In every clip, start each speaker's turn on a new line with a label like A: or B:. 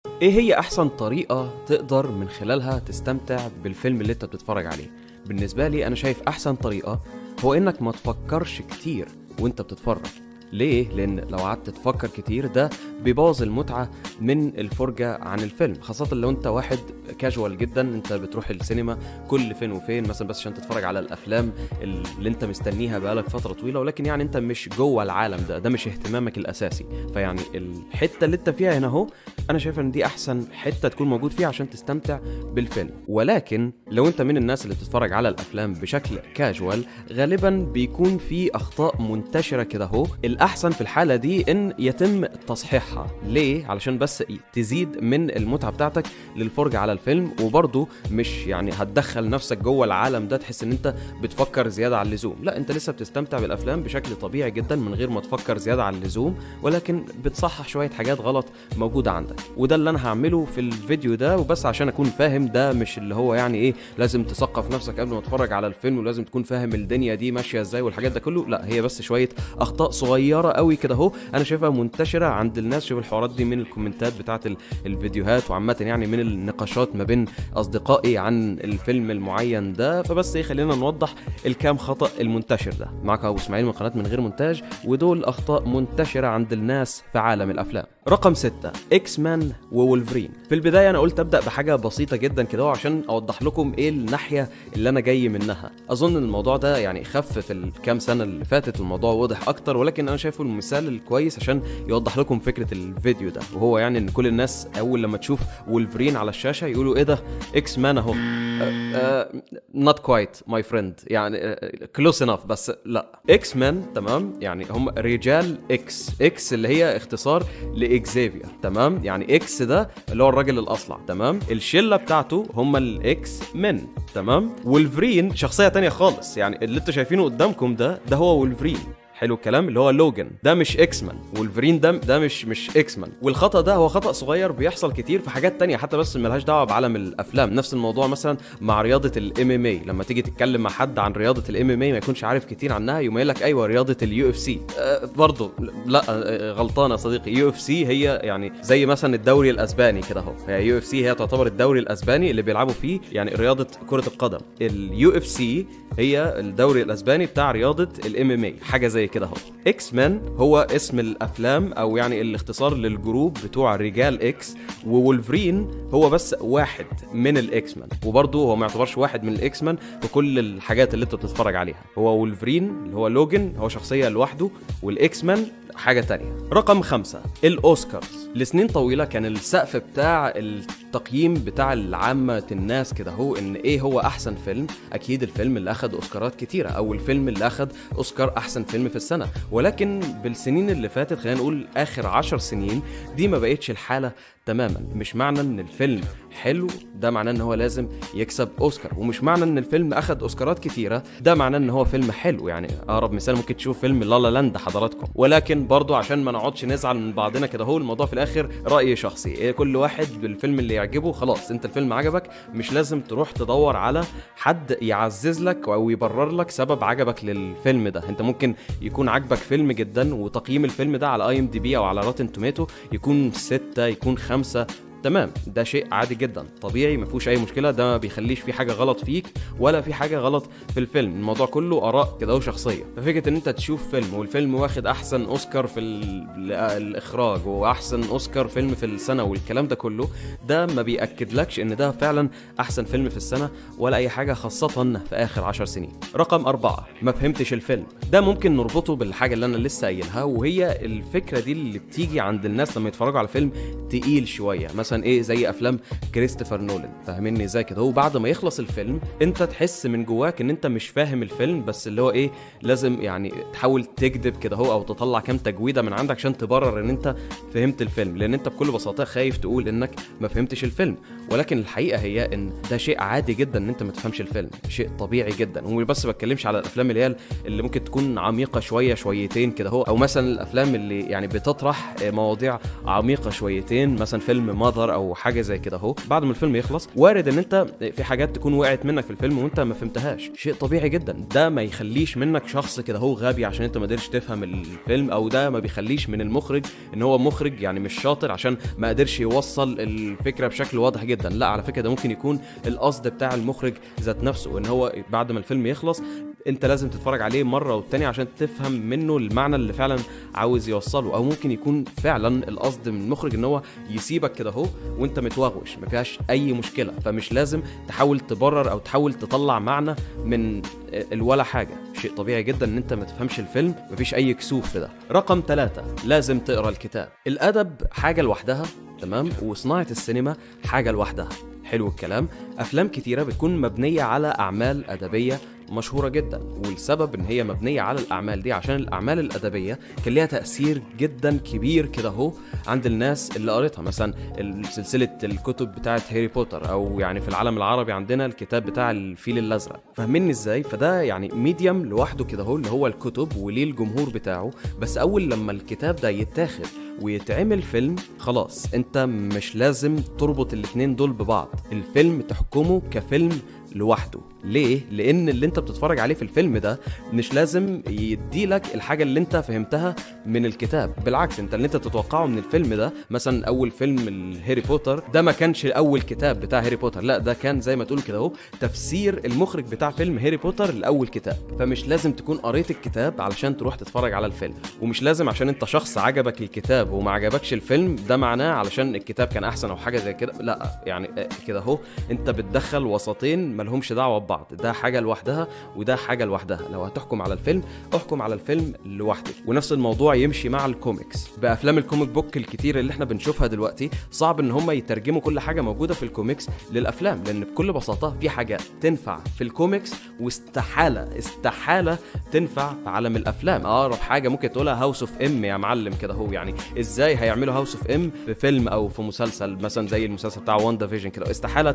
A: ايه هي احسن طريقة تقدر من خلالها تستمتع بالفيلم اللي انت بتتفرج عليه بالنسبة لي انا شايف احسن طريقة هو انك ما تفكرش كتير وانت بتتفرج ليه؟ لأن لو قعدت تفكر كتير ده بيبوظ المتعة من الفرجة عن الفيلم خاصة لو أنت واحد كاجوال جدا أنت بتروح السينما كل فين وفين مثلا بس عشان تتفرج على الأفلام اللي أنت مستنيها بقالك فترة طويلة ولكن يعني أنت مش جوه العالم ده ده مش اهتمامك الأساسي فيعني الحتة اللي أنت فيها هنا أهو أنا شايف إن دي أحسن حتة تكون موجود فيها عشان تستمتع بالفيلم ولكن لو أنت من الناس اللي بتتفرج على الأفلام بشكل كاجوال غالبا بيكون في أخطاء منتشرة كده أهو الأحسن في الحالة دي إن يتم تصحيحها ليه؟ علشان بس تزيد من المتعة بتاعتك للفرجة على الفيلم وبرضه مش يعني هتدخل نفسك جوه العالم ده تحس إن أنت بتفكر زيادة عن اللزوم لا أنت لسه بتستمتع بالأفلام بشكل طبيعي جدا من غير ما تفكر زيادة عن اللزوم ولكن بتصحح شوية حاجات غلط موجودة عندك وده اللي أنا هعمله في الفيديو ده وبس عشان أكون فاهم ده مش اللي هو يعني إيه لازم تثقف نفسك قبل ما تتفرج على الفيلم ولازم تكون فاهم الدنيا دي ماشية إزاي والحاجات ده كله لا هي بس شوية أخطاء صغيرة قوي كده اهو انا شايفها منتشره عند الناس شوف الحوارات دي من الكومنتات بتاعت ال- الفيديوهات وعامه يعني من النقاشات ما بين اصدقائي عن الفيلم المعين ده فبس ايه خلينا نوضح الكام خطا المنتشر ده معك ابو اسماعيل من قناه من غير مونتاج ودول اخطاء منتشره عند الناس في عالم الافلام رقم ستة اكس مان وولفرين في البدايه انا قلت ابدا بحاجه بسيطه جدا كده أهو عشان اوضح لكم ايه الناحيه اللي انا جاي منها اظن ان الموضوع ده يعني خف في الكام سنه اللي فاتت الموضوع واضح اكتر ولكن انا شايفه المثال الكويس عشان يوضح لكم فكره الفيديو ده وهو يعني ان كل الناس اول لما تشوف وولفرين على الشاشه يقولوا ايه ده اكس مان اهو نوت كوايت ماي فريند يعني كلوز انف بس لا اكس مان تمام يعني هم رجال اكس اكس اللي هي اختصار لاكزيفير تمام يعني اكس ده اللي هو الراجل الاصلع تمام الشله بتاعته هم الاكس من تمام وولفرين شخصيه تانية خالص يعني اللي انتوا شايفينه قدامكم ده ده هو وولفرين حلو الكلام اللي هو لوجان ده مش اكس مان وولفرين ده ده مش مش اكس مان والخطا ده هو خطا صغير بيحصل كتير في حاجات تانية حتى بس ملهاش دعوه بعالم الافلام نفس الموضوع مثلا مع رياضه الام ام اي لما تيجي تتكلم مع حد عن رياضه الام ام اي ما يكونش عارف كتير عنها يقوم قايل لك ايوه رياضه اليو اف سي أه برضه لا أه غلطان يا صديقي يو اف سي هي يعني زي مثلا الدوري الاسباني كده اهو هي يو اف سي هي تعتبر الدوري الاسباني اللي بيلعبوا فيه يعني رياضه كره القدم اليو اف سي هي الدوري الاسباني بتاع رياضه الام ام اي حاجه زي كده اهو اكس مان هو اسم الافلام او يعني الاختصار للجروب بتوع رجال اكس وولفرين هو بس واحد من الاكس مان وبرضه هو ما يعتبرش واحد من الاكس مان في كل الحاجات اللي انت بتتفرج عليها هو وولفرين اللي هو لوجن هو شخصيه لوحده والاكس مان حاجه تانية رقم خمسة الاوسكارز لسنين طويله كان السقف بتاع التقييم بتاع العامه الناس كده هو ان ايه هو احسن فيلم اكيد الفيلم اللي اخد اوسكارات كتيره او الفيلم اللي اخد اوسكار احسن فيلم في السنه ولكن بالسنين اللي فاتت خلينا نقول اخر عشر سنين دي ما بقتش الحاله تماما مش معنى ان الفيلم حلو ده معناه ان هو لازم يكسب اوسكار ومش معنى ان الفيلم اخد اوسكارات كتيره ده معناه ان هو فيلم حلو يعني اقرب مثال ممكن تشوف فيلم لالا لاند حضراتكم ولكن برضو عشان ما نقعدش نزعل من بعضنا كده هو الموضوع في الاخر راي شخصي إيه كل واحد بالفيلم اللي يعجبه خلاص انت الفيلم عجبك مش لازم تروح تدور على حد يعزز لك او يبرر لك سبب عجبك للفيلم ده انت ممكن يكون عجبك فيلم جدا وتقييم الفيلم ده على اي ام دي بي او على روتن توميتو يكون ستة يكون خمسة تمام ده شيء عادي جدا طبيعي ما فيهوش اي مشكله ده ما بيخليش في حاجه غلط فيك ولا في حاجه غلط في الفيلم الموضوع كله اراء كده وشخصيه ففكره ان انت تشوف فيلم والفيلم واخد احسن اوسكار في ال- الاخراج واحسن اوسكار فيلم في السنه والكلام ده كله ده ما بياكدلكش ان ده فعلا احسن فيلم في السنه ولا اي حاجه خاصه في اخر عشر سنين رقم أربعة ما فهمتش الفيلم ده ممكن نربطه بالحاجه اللي انا لسه قايلها وهي الفكره دي اللي بتيجي عند الناس لما يتفرجوا على فيلم تقيل شويه مثلا ايه زي افلام كريستوفر نولان فاهميني ازاي كده هو بعد ما يخلص الفيلم انت تحس من جواك ان انت مش فاهم الفيلم بس اللي هو ايه لازم يعني تحاول تكذب كده هو او تطلع كام تجويده من عندك عشان تبرر ان انت فهمت الفيلم لان انت بكل بساطه خايف تقول انك ما فهمتش الفيلم ولكن الحقيقه هي ان ده شيء عادي جدا ان انت ما تفهمش الفيلم شيء طبيعي جدا وبس بتكلمش على الافلام اللي هي اللي ممكن تكون عميقه شويه شويتين كده هو او مثلا الافلام اللي يعني بتطرح مواضيع عميقه شويتين مثلا فيلم ماذر براذر او حاجه زي كده اهو بعد ما الفيلم يخلص وارد ان انت في حاجات تكون وقعت منك في الفيلم وانت ما فهمتهاش شيء طبيعي جدا ده ما يخليش منك شخص كده هو غبي عشان انت ما قدرتش تفهم الفيلم او ده ما بيخليش من المخرج ان هو مخرج يعني مش شاطر عشان ما قدرش يوصل الفكره بشكل واضح جدا لا على فكره ده ممكن يكون القصد بتاع المخرج ذات نفسه ان هو بعد ما الفيلم يخلص انت لازم تتفرج عليه مره والتانية عشان تفهم منه المعنى اللي فعلا عاوز يوصله او ممكن يكون فعلا القصد من المخرج ان هو يسيبك كده اهو وانت متوغوش ما فيهاش اي مشكله فمش لازم تحاول تبرر او تحاول تطلع معنى من الولا حاجه شيء طبيعي جدا ان انت ما تفهمش الفيلم مفيش اي كسوف في ده رقم ثلاثة لازم تقرا الكتاب الادب حاجه لوحدها تمام وصناعه السينما حاجه لوحدها حلو الكلام افلام كتيره بتكون مبنيه على اعمال ادبيه مشهورة جدا والسبب ان هي مبنية على الاعمال دي عشان الاعمال الادبية كان ليها تأثير جدا كبير كده اهو عند الناس اللي قريتها مثلا سلسلة الكتب بتاعت هاري بوتر او يعني في العالم العربي عندنا الكتاب بتاع الفيل الازرق فاهميني ازاي فده يعني ميديم لوحده كده اهو اللي هو الكتب وليه الجمهور بتاعه بس اول لما الكتاب ده يتاخد ويتعمل فيلم خلاص انت مش لازم تربط الاتنين دول ببعض الفيلم تحكمه كفيلم لوحده ليه لان اللي انت بتتفرج عليه في الفيلم ده مش لازم يديلك الحاجه اللي انت فهمتها من الكتاب بالعكس انت اللي انت تتوقعه من الفيلم ده مثلا اول فيلم هاري بوتر ده ما كانش اول كتاب بتاع هاري بوتر لا ده كان زي ما تقول كده اهو تفسير المخرج بتاع فيلم هاري بوتر لاول كتاب فمش لازم تكون قريت الكتاب علشان تروح تتفرج على الفيلم ومش لازم عشان انت شخص عجبك الكتاب وما عجبكش الفيلم ده معناه علشان الكتاب كان احسن او حاجه زي كده لا يعني كده اهو انت بتدخل وسطين ملهمش دعوه ببعض ده حاجه لوحدها وده حاجه لوحدها لو هتحكم على الفيلم احكم على الفيلم لوحده ونفس الموضوع يمشي مع الكوميكس بافلام الكوميك بوك الكتير اللي احنا بنشوفها دلوقتي صعب ان هم يترجموا كل حاجه موجوده في الكوميكس للافلام لان بكل بساطه في حاجات تنفع في الكوميكس واستحاله استحاله تنفع في عالم الافلام اقرب حاجه ممكن تقولها هاوس اوف ام يا معلم كده هو يعني ازاي هيعملوا هاوس اوف ام في فيلم او في مسلسل مثلا زي المسلسل بتاع واندا فيجن كده استحاله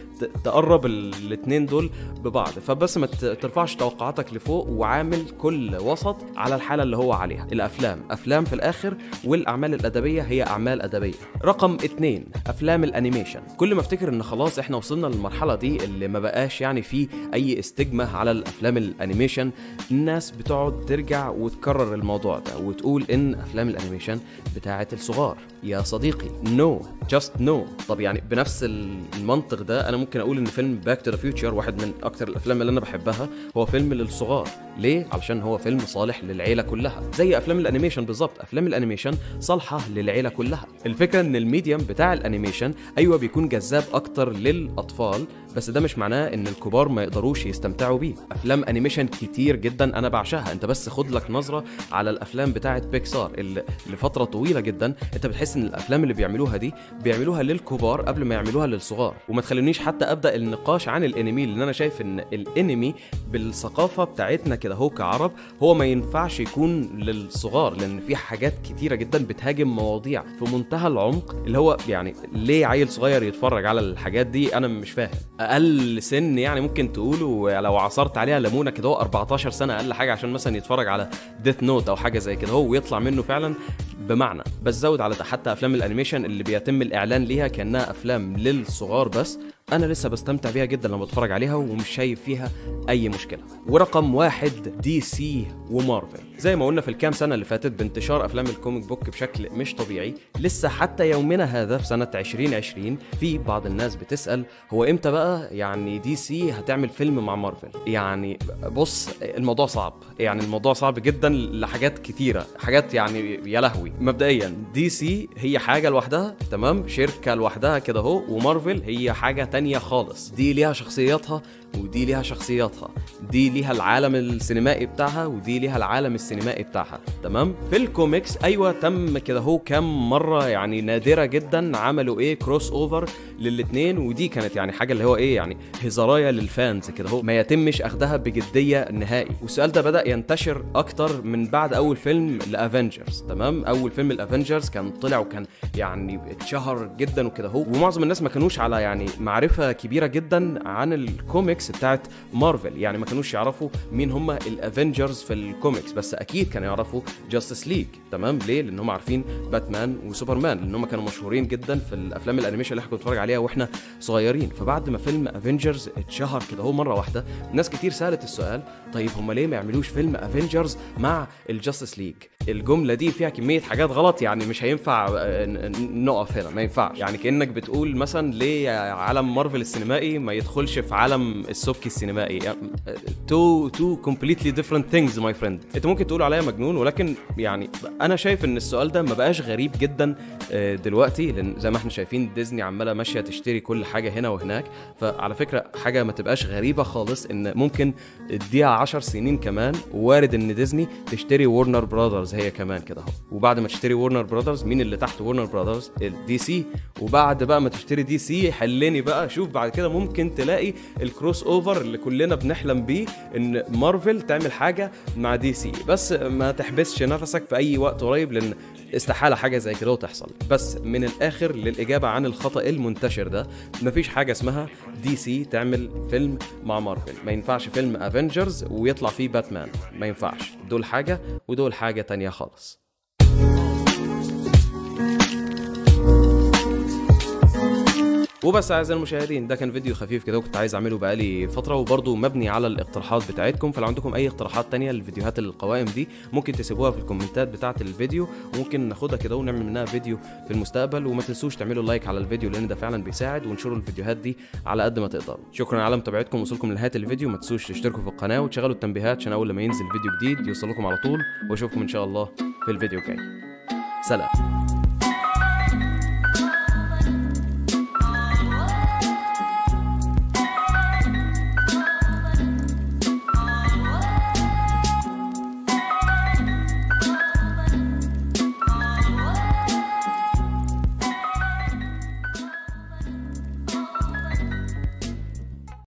A: تقرب الاثنين دول ببعض فبس ما ترفعش توقعاتك لفوق وعامل كل وسط على الحاله اللي هو عليها الافلام افلام في الاخر والاعمال الادبيه هي اعمال ادبيه رقم اتنين افلام الانيميشن كل ما افتكر ان خلاص احنا وصلنا للمرحله دي اللي ما بقاش يعني في اي استجمة على الافلام الانيميشن الناس بتقعد ترجع وتكرر الموضوع ده وتقول ان افلام الانيميشن بتاعه الصغار يا صديقي نو جاست نو طب يعني بنفس المنطق ده انا ممكن اقول ان فيلم باك تو ذا فيوتشر واحد من اكتر الافلام اللي انا بحبها هو فيلم للصغار ليه علشان هو فيلم صالح للعيله كلها زي افلام الانيميشن بالظبط افلام الانيميشن صالحه للعيله كلها الفكره ان الميديم بتاع الانيميشن ايوه بيكون جذاب اكتر للاطفال بس ده مش معناه ان الكبار ما يقدروش يستمتعوا بيه افلام انيميشن كتير جدا انا بعشقها انت بس خد لك نظره على الافلام بتاعه بيكسار اللي لفتره طويله جدا انت بتحس ان الافلام اللي بيعملوها دي بيعملوها للكبار قبل ما يعملوها للصغار وما تخلونيش حتى ابدا النقاش عن الانمي لان انا شايف ان الانمي بالثقافه بتاعتنا كده هو كعرب هو ما ينفعش يكون للصغار لان في حاجات كتيره جدا بتهاجم مواضيع في منتهى العمق اللي هو يعني ليه عيل صغير يتفرج على الحاجات دي انا مش فاهم اقل سن يعني ممكن تقوله لو عصرت عليها ليمونه كده هو 14 سنه اقل حاجه عشان مثلا يتفرج على ديث نوت او حاجه زي كده هو ويطلع منه فعلا بمعنى بس زود على ده حتى افلام الانيميشن اللي بيتم الاعلان ليها كانها افلام للصغار بس انا لسه بستمتع بيها جدا لما بتفرج عليها ومش شايف فيها اي مشكله ورقم واحد دي سي ومارفل زي ما قلنا في الكام سنه اللي فاتت بانتشار افلام الكوميك بوك بشكل مش طبيعي لسه حتى يومنا هذا في سنه 2020 في بعض الناس بتسال هو امتى بقى يعني دي سي هتعمل فيلم مع مارفل يعني بص الموضوع صعب يعني الموضوع صعب جدا لحاجات كتيره حاجات يعني يا لهوي مبدئيا دي سي هي حاجه لوحدها تمام شركه لوحدها كده اهو ومارفل هي حاجه تانية خالص دي ليها شخصياتها ودي ليها شخصياتها دي ليها العالم السينمائي بتاعها ودي ليها العالم السينمائي بتاعها تمام في الكوميكس ايوه تم كده هو كام مره يعني نادره جدا عملوا ايه كروس اوفر للاثنين ودي كانت يعني حاجه اللي هو ايه يعني هزارايه للفانز كده هو ما يتمش اخدها بجديه نهائي والسؤال ده بدا ينتشر اكتر من بعد اول فيلم لافنجرز تمام اول فيلم الافنجرز كان طلع وكان يعني اتشهر جدا وكده هو ومعظم الناس ما كانوش على يعني معرفه كبيره جدا عن الكوميكس الكوميكس بتاعت مارفل يعني ما كانوش يعرفوا مين هم الافنجرز في الكوميكس بس اكيد كانوا يعرفوا جاستس ليج تمام ليه لان هم عارفين باتمان وسوبرمان لان هم كانوا مشهورين جدا في الافلام الانيميشن اللي احنا كنا بنتفرج عليها واحنا صغيرين فبعد ما فيلم افنجرز اتشهر كده هو مره واحده ناس كتير سالت السؤال طيب هم ليه ما يعملوش فيلم افنجرز مع الجاستس ليج الجمله دي فيها كميه حاجات غلط يعني مش هينفع آه، ن- ن- نقف هنا ما ينفعش يعني كانك بتقول مثلا ليه عالم مارفل السينمائي ما يدخلش في عالم السبكي السينمائي تو تو كومبليتلي ديفرنت ثينجز ماي فريند انت ممكن تقول عليا مجنون ولكن يعني انا شايف ان السؤال ده ما بقاش غريب جدا آه، دلوقتي لان زي ما احنا شايفين ديزني عماله ماشيه تشتري كل حاجه هنا وهناك فعلى فكره حاجه ما تبقاش غريبه خالص ان ممكن اديها 10 سنين كمان وارد ان ديزني تشتري ورنر براذرز هي كمان كده اهو وبعد ما تشتري ورنر براذرز مين اللي تحت ورنر براذرز الدي سي وبعد بقى ما تشتري دي سي حلني بقى شوف بعد كده ممكن تلاقي الكروس اوفر اللي كلنا بنحلم بيه ان مارفل تعمل حاجه مع دي سي بس ما تحبسش نفسك في اي وقت قريب لان استحاله حاجه زي كده تحصل بس من الاخر للاجابه عن الخطا المنتشر ده مفيش حاجه اسمها دي سي تعمل فيلم مع مارفل ما ينفعش فيلم افنجرز ويطلع فيه باتمان ما ينفعش دول حاجه ودول حاجه تانية خالص وبس اعزائي المشاهدين ده كان فيديو خفيف كده وكنت عايز اعمله بقالي فتره وبرضه مبني على الاقتراحات بتاعتكم فلو عندكم اي اقتراحات تانية للفيديوهات القوائم دي ممكن تسيبوها في الكومنتات بتاعه الفيديو وممكن ناخدها كده ونعمل منها فيديو في المستقبل وما تنسوش تعملوا لايك على الفيديو لان ده فعلا بيساعد وانشروا الفيديوهات دي على قد ما تقدروا شكرا على متابعتكم ووصولكم لنهايه الفيديو ما تنسوش تشتركوا في القناه وتشغلوا التنبيهات عشان اول لما ينزل فيديو جديد يوصل لكم على طول واشوفكم ان شاء الله في الفيديو الجاي سلام